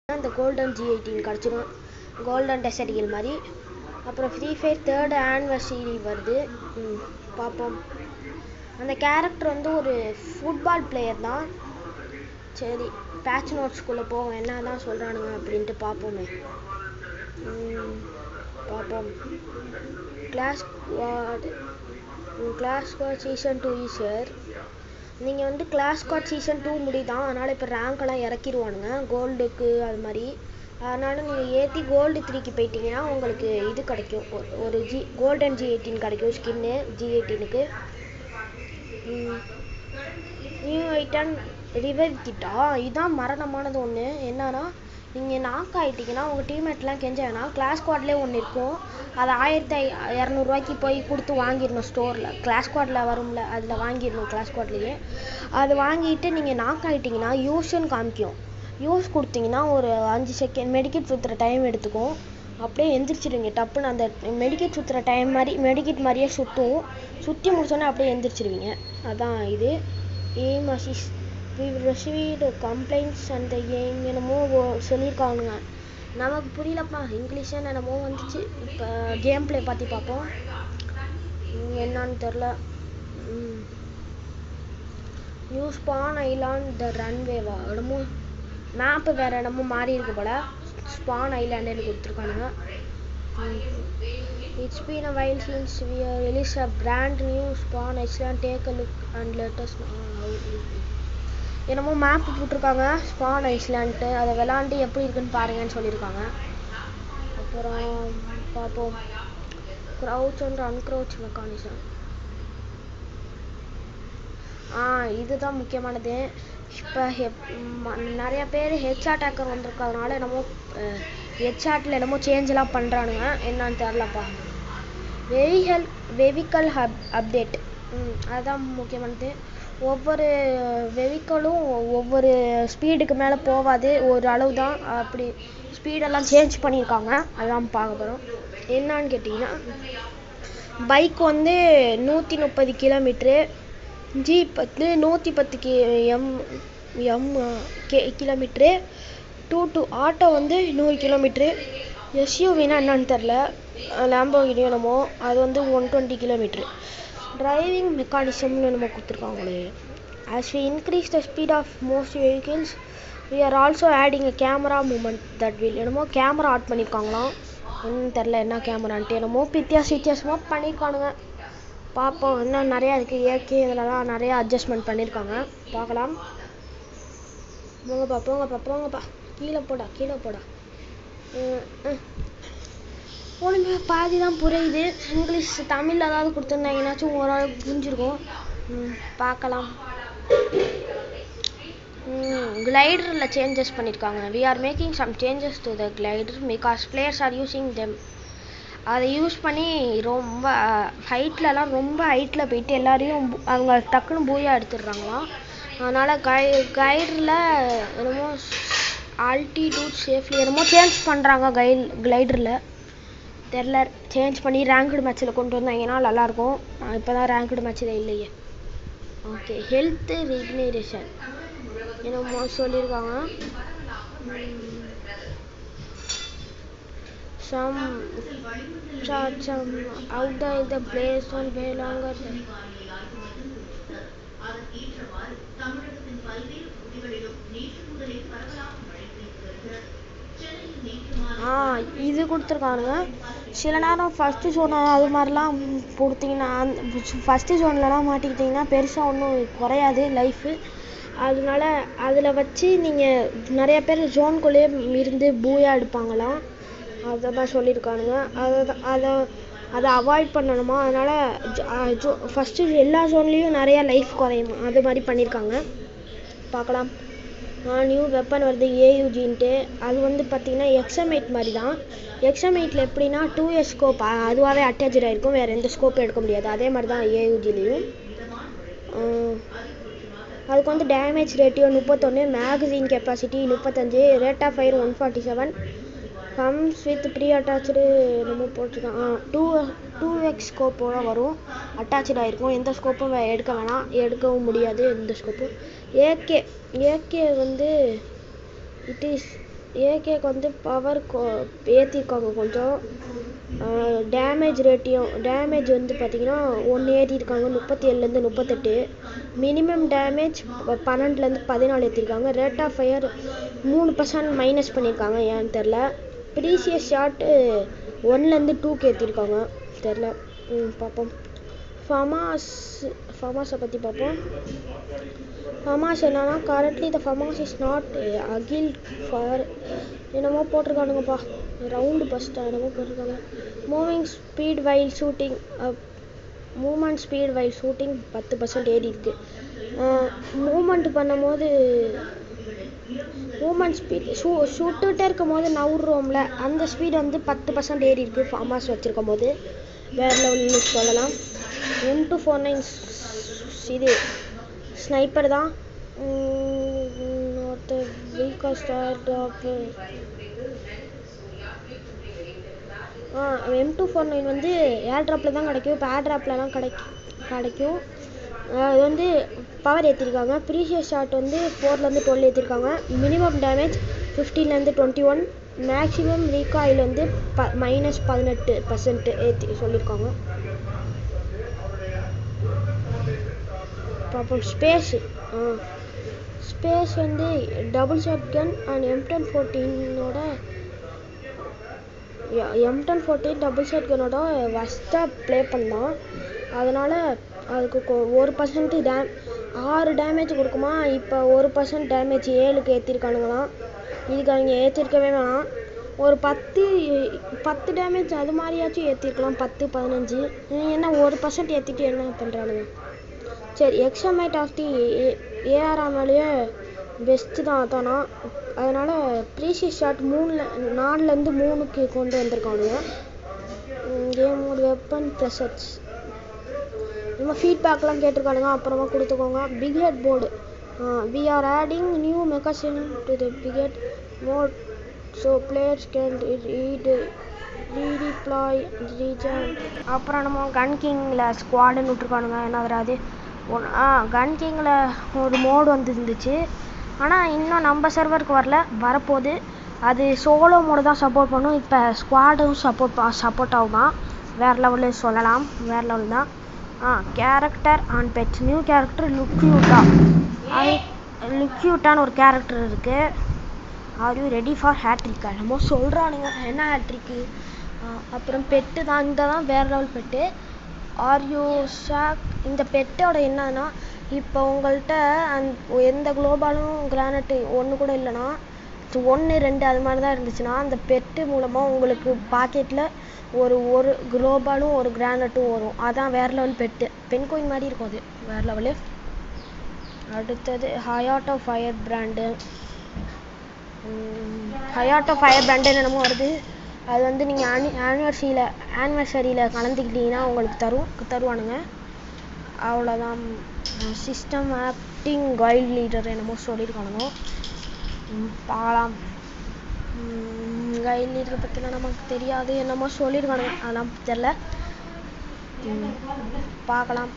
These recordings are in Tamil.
அந்த கோல்டன் ஜி எயிட்டீன் கிடச்சிரும் கோல்டன் டெசர்ட் ஈகிள் மாதிரி அப்புறம் ஃப்ரீ ஃபயர் தேர்ட் ஆனிவர்சரி வருது ம், பார்ப்போம் அந்த கேரக்டர் வந்து ஒரு ஃபுட்பால் பிளேயர் தான் சரி பேட்ச் நோட்ஸ்குள்ளே போவோம் என்ன தான் சொல்கிறானுங்க அப்படின்ட்டு பார்ப்போமே ம், பார்ப்போம் class class squad season two is year நீங்கள் வந்து கிளாஸ் ஸ்குவாட் சீசன் டூ முடிதான் அதனால் இப்போ ரேங்க்கெல்லாம் இறக்கிடுவானுங்க கோல்டுக்கு அது மாதிரி அதனால் நீங்கள் ஏற்றி கோல்டு த்ரீக்கு போயிட்டீங்கன்னா உங்களுக்கு இது கிடைக்கும் ஒரு- ஒரு ஜி கோல்டன் ஜி எயிட்டீன் கிடைக்கும் ஸ்கின்னு ஜி எயிட்டீனுக்கு நியூ ஐட்டம் ரிவைவ் கிட்டா இதுதான் மரணமானது ஒன்று என்னன்னா நீங்கள் நாக் ஆகிட்டீங்கன்னா உங்கள் டீம்மேட்லாம் கெஞ்ச வேணாம் கிளாஸ் ஸ்குவாட்லேயே ஒன்று இருக்கும் அது ஆயிரத்தி ஐ இரநூறுவாய்க்கு போய் கொடுத்து வாங்கிடணும் ஸ்டோரில் கிளாஸ் ஸ்குவாடில் வரும்ல அதில் வாங்கிடணும் கிளாஸ் ஸ்குவாட்லேயே அது வாங்கிட்டு நீங்கள் நாக் ஆகிட்டீங்கன்னா யூஸ்ன்னு காமிக்கும் யூஸ் கொடுத்தீங்கன்னா ஒரு அஞ்சு செகண்ட் மெடிக்கெட் சுற்றுற டைம் எடுத்துக்கும் அப்படியே எந்திரிச்சிடுவீங்க டப்புன்னு அந்த மெடிக்கெட் சுற்றுற டைம் மாதிரி மெடிக்கெட் மாதிரியே சுற்றும் சுற்றி முடிச்சோன்னே அப்படியே எந்திரிச்சிடுவீங்க அதான் இது aim assist we received complaints அந்த ஏம் என்னமோ ஒ- சொல்லியிருக்கானுங்க நமக்கு புரியலப்பா இங்கிலீஷுன்னு என்னமோ வந்துச்சு இப்போ கேம் ப்ளே பார்த்து பார்ப்போம் ம், என்னன்னு தெரில நியூ ஸ்பான் ஐலாண்ட் த ரன்வேவா என்னமோ மேப்பு வேறு இடமோ மாறி இருக்கு போல ஸ்பான் ஐலாண்டுன்னு கொடுத்துருக்கானுங்க it's been a while since we release a brand new spawn island take a look and latest என்னமோ மேப் போட்டிருக்காங்க ஸ்பான் ஐஸ்லாண்ட்டு அதை விளாண்டு எப்படி இருக்குன்னு பாருங்கன்னு சொல்லியிருக்காங்க அப்புறம் பார்ப்போம் க்ரௌச் அண்ட் அன்க்ரௌச் மெக்கானிசம் ஆ இதுதான் முக்கியமானது இப்போ நிறைய பேர் ஹெச் அட்டாக்கர் வந்திருக்கிறதுனால என்னமோ ஹெச்ஆட்டில் என்னமோ சேஞ்செலாம் பண்ணுறானுங்க என்னன்னு தெரிலப்பா வெஹிக்கல் வெஹிக்கல் ஹப் அப்டேட் ம் அதுதான் முக்கியமானது ஒவ்வொரு வெஹிக்கலும் ஒவ்வொரு ஸ்பீடுக்கு மேலே போகாது ஒரு அளவு தான் அப்படி ஸ்பீடெல்லாம் சேஞ்ச் பண்ணியிருக்காங்க அதான் பார்க்க போகிறோம் என்னன்னு கேட்டிங்கன்னா பைக் வந்து நூற்றி முப்பது கிலோமீட்ரு ஜீப் வந்து நூற்றி பத்து கி எம் எம் கே கிலோமீட்ரு டூ டூ ஆட்டோ வந்து நூறு கிலோமீட்ரு எஸ்யூவினா என்னன்னு தெரில லேம்போகினி என்னமோ அது வந்து ஒன் டுவெண்ட்டி கிலோமீட்ரு டிரைவிங் மெக்கானிசம்னு என்னமோ கொடுத்துருக்காங்களே as we increase the speed of most vehicles we are also adding a camera movement that will என்னமோ கேமரா ஆட் பண்ணியிருக்காங்களாம் என்னன்னு தெரில என்ன கேமரான்ட்டு என்னமோ வித்தியாச வித்தியாசமாக பண்ணியிருக்கானுங்க பார்ப்போம் இன்னும் நிறையா இருக்குது ஏகே இதிலலாம் நிறையா அட்ஜஸ்ட்மெண்ட் பண்ணியிருக்காங்க பார்க்கலாம் போங்கப்பா போங்கப்பா போங்கப்பா கீழே போடா கீழே போடா ம், ம். ஒழுங்கா பாதி தான் புரியுது இங்கிலீஷ் தமிழில் ஏதாவது கொடுத்துருந்தாங்கன்னாச்சும் ஓரளவுக்கு புரிஞ்சிருக்கும் ம், பார்க்கலாம் கிளைடரில் சேஞ்சஸ் பண்ணியிருக்காங்க we are making some changes to the glider because players are using them அதை யூஸ் பண்ணி ரொம்ப ஹைட்லலாம் ரொம்ப ஹைட்டில் போயிட்டு எல்லாரையும் பு- அவங்க டக்குன்னு பூயா எடுத்துடுறாங்களாம் அதனால் கை கைடரில் என்னமோ ஆல்டிடியூட் சேஃப்லி என்னமோ சேஞ்ச் பண்ணுறாங்க கை கிளைடரில் தெரில சேஞ்ச் பண்ணி ரேங்க்டு மேட்ச்சில் கொண்டு வந்தாங்கன்னா நல்லாயிருக்கும் இப்போ தான் ரேங்க்டு மேட்ச்சில் இல்லையே ஓகே ஹெல்த்து ரிக்னேஷன் என்னமோ சொல்லியிருக்காங்க some some out the place one way longer ஆ இது கொடுத்துருக்கானுங்க சில நேரம் ஃபஸ்ட்டு ஜோன் அது மாதிரிலாம் கொடுத்தீங்கன்னா ஃபஸ்ட்டு ஜோன்லலாம் மாட்டிக்கிட்டிங்கன்னா பெருசாக ஒன்றும் குறையாது லைஃபு அதனால அதில் வச்சு நீங்கள் நிறைய பேர் ஜோனுக்குள்ளேயே இருந்து பூயா எடுப்பாங்களாம் அதை தான் சொல்லியிருக்கானுங்க அதை தான் அதை அதை அவாய்ட் பண்ணணுமா அதனால் ஜோ ஃபஸ்ட்டு எல்லா ஜோன்லேயும் நிறையா லைஃப் குறையுமா அது மாதிரி பண்ணியிருக்காங்க பார்க்கலாம் நியூ வெப்பன் வருது ஏயூஜின்ட்டு அது வந்து பார்த்தீங்கன்னா எக்ஸமேட் மாதிரி தான் எக்ஸமேட்டில் எப்படின்னா டூ இயர்ஸ் ஸ்கோப் அதுவாகவே அட்டாச்சு ஆகிருக்கும் வேறு எந்த ஸ்கோப்பும் எடுக்க முடியாது அதே மாதிரி தான் ஏயூஜிலையும் அதுக்கு வந்து டேமேஜ் ரேட்டியோ முப்பத்தொன்று மேகசின் கெப்பாசிட்டி முப்பத்தஞ்சு rate of fire one forty seven comes with pre attach என்னமோ போட்டிருக்கான் ஆ டூ டூ எக்ஸ் ஸ்கோப்போட வரும் அட்டாச்சு ஆகிருக்கும் எந்த ஸ்கோப்பும் எடுக்க வேணாம் எடுக்கவும் முடியாது எந்த ஸ்கோப்பும் ஏகே ஏகே வந்து இட் இஸ் ஏகேக்கு வந்து பவர் ஏற்றிருக்காங்க கொஞ்சம் டேமேஜ் ரேட்டையும் டேமேஜ் வந்து பார்த்தீங்கன்னா ஒன்று ஏற்றிருக்காங்க முப்பத்தி ஏழுலேருந்து முப்பத்தெட்டு மினிமம் டேமேஜ் பன்னெண்டுலேருந்து பதினாலு ஏற்றிருக்காங்க ரேட் ஆஃப் ஃபயர் மூணு பர்சன்ட் மைனஸ் பண்ணியிருக்காங்க ஏன்னு தெரில ப்ரீசியஸ் ஷாட்டு ஒன்லேருந்து டூக்கு ஏற்றிருக்காங்க தெரில ம் பார்ப்போம் ஃபமாஸ் ஃபமாஸை பற்றி பார்ப்போம் ஃபமாஸ் என்னன்னா currently the FAMAS is not அகில் ஃபார் என்னமோ போட்டிருக்கானுங்கப்பா ரவுண்டு பஸ்ட்டா என்னமோ போட்டிருக்காங்க moving speed while shooting movement speed while shooting பத்து பர்சன்ட் ஏறி இருக்கு மூமெண்ட் பண்ணும்போது மூமெண்ட் ஸ்பீட் ஷூ சுட்டுகிட்டே இருக்கும் போது நவுறோம்ல அந்த ஸ்பீட் வந்து பத்து பர்சன்ட் ஏறி இருக்கு ஃபார்மாஸ் வச்சுருக்கும் போது வேறு லெவலில் சொல்லலாம் எம் டூ ஃபோர் நைன் இது ஸ்னைப்பர் தான் வீக்கா ஸ்டார் ஆ எம் டூ ஃபோர் நைன் வந்து ஏர் ட்ராப்பில் தான் கிடைக்கும் இப்போ ஏர் ட்ராப்லலாம் கிடைக்கும் கிடைக்கும் அது வந்து பவர் ஏற்றிருக்காங்க ப்ரீஷியஸ் ஷாட் வந்து ஃபோர்லேருந்து டுவெல் ஏற்றிருக்காங்க மினிமம் டேமேஜ் ஃபிஃப்டீன்லேருந்து டுவெண்ட்டி ஒன் மேக்ஸிமம் ரீகாயில் வந்து ப மைனஸ் பதினெட்டு பர்சன்ட் ஏற்றி சொல்லியிருக்காங்க பார்ப்போம் ஸ்பேஸு ஆ ஸ்பேஸ் வந்து double shot gun and M ten ஃபோர்டீனோட எம்டன் ஃபோர்டீன் டபுள் ஷாட் கன்னோட ஃபஸ்ட்டாக ப்ளே பண்ணோம் அதனால் அதுக்கு கொ- ஒரு பர்சன்ட் டேம் ஆறு டேமேஜ் கொடுக்குமா இப்போ ஒரு பர்சன்ட் டேமேஜ் ஏழுக்கு ஏற்றிருக்கானுங்களாம் இதுக்கு அவங்க ஏற்றிருக்கவே வேணாம் ஒரு பத்து பத்து டேமேஜ் அது மாதிரியாச்சும் ஏற்றிருக்கலாம் பத்து பதினஞ்சு இவங்க என்ன ஒரு பர்சன்ட் ஏற்றிட்டு என்ன பண்ணுறானுங்க சரி எக்ஸாமேட் ஆஃப் தி ஏஆர்ஆர்னாலேயே பெஸ்ட்டு தான் அதானா அதனால் ப்ரீசியஸ் ஷாட் மூணில் நாலுலேருந்து மூணுக்கு கொண்டு வந்திருக்கானுங்க கேம் வெப்பன் ப்ரெசட்ஸ் நம்ம ஃபீட்பேக்லாம் கேட்டிருக்கானுங்க அப்புறமா கொடுத்துக்கோங்க big head board we are adding new magazine to the big head mode so players can ரீடு ரீடிப்ளாய் ரீஜன் அப்புறம் நம்ம கன் கிங்கில் ஸ்குவாடுன்னு விட்ருக்கானுங்க என்ன அது ஒன் ஆ கன் கிங்கில் ஒரு மோடு வந்து இருந்துச்சு ஆனால் இன்னும் நம்ம சர்வருக்கு வரல வரப்போகுது அது சோலோ மோடு தான் சப்போர்ட் பண்ணும் இப்போ ஸ்குவாடும் சப்போர்ட் சப்போர்ட் ஆகுமா வேறு லெவலில் சொல்லலாம் வேறு லெவல் தான் ஆ character and pets new character லுக்யூட்டா அது லுக்யூட்டான்னு ஒரு கேரக்டர் இருக்குது are you ready for hattrick என்னமோ சொல்கிறானுங்க என்ன ஹேட்ரிக்கு அப்புறம் பெட்டு தான் இந்த தான் வேறு level pet are you shock இந்த பெட்டோட என்னன்னா இப்போ உங்கள்கிட்ட அந் எந்த குளோபாலும் கிரானைட்டு ஒன்று கூட இல்லைன்னா ஒன்று ரெண்டு அது மாதிரி தான் இருந்துச்சுன்னா அந்த பெட்டு மூலமாக உங்களுக்கு பாக்கெட்டில் ஒரு ஒரு குளோபாலும் ஒரு கிரானைட்டும் வரும் அதான் வேறு லெவல் பெட்டு பென் கோயின் மாதிரி இருக்கும் அது வேறு லெவலு அடுத்தது Hayato fire brand Hayato fire பிராண்டுன்னு என்னமோ வருது அது வந்து நீங்கள் ஆனி ஆனிவர்சரியில் ஆனிவர்சரியில் கலந்துக்கிட்டீங்கன்னா உங்களுக்கு தரும் தருவானுங்க அவ்வளோதான் சிஸ்டம் ஆக்டிங் கைட் லீடர் என்னமோ சொல்லியிருக்கானுங்க ம், பார்க்கலாம் கைட் லீடரை பற்றிலாம் நமக்கு தெரியாது என்னமோ சொல்லியிருக்கானுங்க அதெல்லாம் தெரில ம், பார்க்கலாம்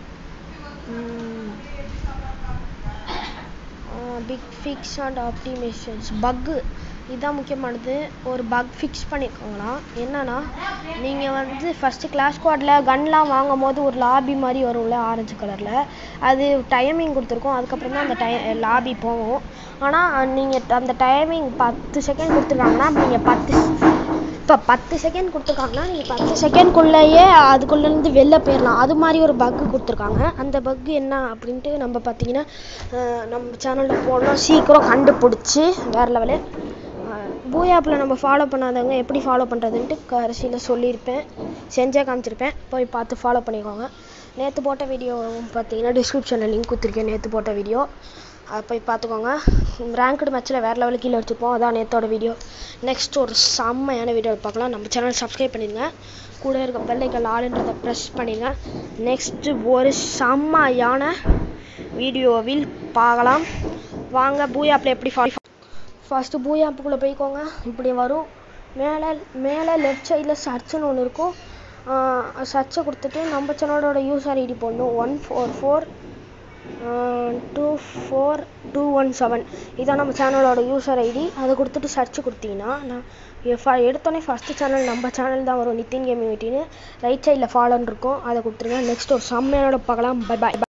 பிக் ஃபிக்ஸ் அண்ட் ஆப்டிமேஷன்ஸ் பக்கு இதுதான் முக்கியமானது ஒரு பக் ஃபிக்ஸ் பண்ணியிருக்காங்களாம் என்னன்னா நீங்கள் வந்து ஃபஸ்ட்டு கிளாஸ் ஸ்குவாடில் கன்லாம் வாங்கும் போது ஒரு லாபி மாதிரி வரும்ல ஆரஞ்சு கலரில் அது டைமிங் கொடுத்துருக்கோம் அதுக்கப்புறம் தான் அந்த டை லாபி போகும் ஆனால் நீங்கள் அந்த டைமிங் பத்து செகண்ட் கொடுத்துருக்காங்கன்னா நீங்கள் பத்து இப்போ பத்து செகண்ட் கொடுத்துருக்காங்கன்னா நீங்கள் பத்து செகண்ட்குள்ளேயே அதுக்குள்ளேருந்து வெளில போயிடலாம் அது மாதிரி ஒரு பக்கு கொடுத்துருக்காங்க அந்த பக்கு என்ன அப்படின்ட்டு நம்ம பார்த்தீங்கன்னா அஹ் நம்ம சேனலில் போடணும் சீக்கிரம் கண்டுபிடிச்சி வேறு லெவலு பூயாப்பில் நம்ம ஃபாலோ பண்ணாதவங்க எப்படி ஃபாலோ பண்ணுறதுன்ட்டு கடைசியில் சொல்லியிருப்பேன் செஞ்சே காமிச்சிருப்பேன் போய் பார்த்து ஃபாலோ பண்ணிக்கோங்க நேற்று போட்ட வீடியோ பார்த்தீங்கன்னா டிஸ்கிரிப்ஷனில் லிங்க் கொடுத்துருக்கேன் நேற்று போட்ட வீடியோ அதை போய் பார்த்துக்கோங்க ரேங்க்டு மேட்ச்சில் வேறு லெவலுக்கு கீழே வச்சுருப்போம் அதான் நேற்றோட வீடியோ நெக்ஸ்ட் ஒரு செம்மையான வீடியோ பார்க்கலாம் நம்ம சேனல் சப்ஸ்கிரைப் பண்ணிடுங்க கூட இருக்க பெல்லைக்கல் ஆளுன்றதை ப்ரெஸ் பண்ணிடுங்க நெக்ஸ்ட்டு ஒரு செம்மையான வீடியோவில் பார்க்கலாம் வாங்க பூயாப்பில் எப்படி ஃபாலோ ஃபஸ்ட்டு பூயாப்புக்குள்ளே போய்க்கோங்க இப்படி வரும் மேலே மேலே லெஃப்ட் சைடில் சர்ச்சுன்னு ஒன்று இருக்கும் சர்ச்சை கொடுத்துட்டு நம்ம சேனலோட யூசர் ஐடி போடணும் one four four two four two one seven இதான் நம்ம சேனலோட யூசர் ஐடி அதை கொடுத்துட்டு சர்ச் கொடுத்தீங்கன்னா நான் எ- ஃப- எடுத்தோடனே ஃபஸ்ட்டு சேனல் நம்ம சேனல் தான் வரும் நித்தின் கேமிங் வெட்டின்னு ரைட் சைடில் ஃபாலோன்னு இருக்கும் அதை கொடுத்துருங்க நெக்ஸ்ட் ஒரு செம்மையோட பார்க்கலாம் பை பாய்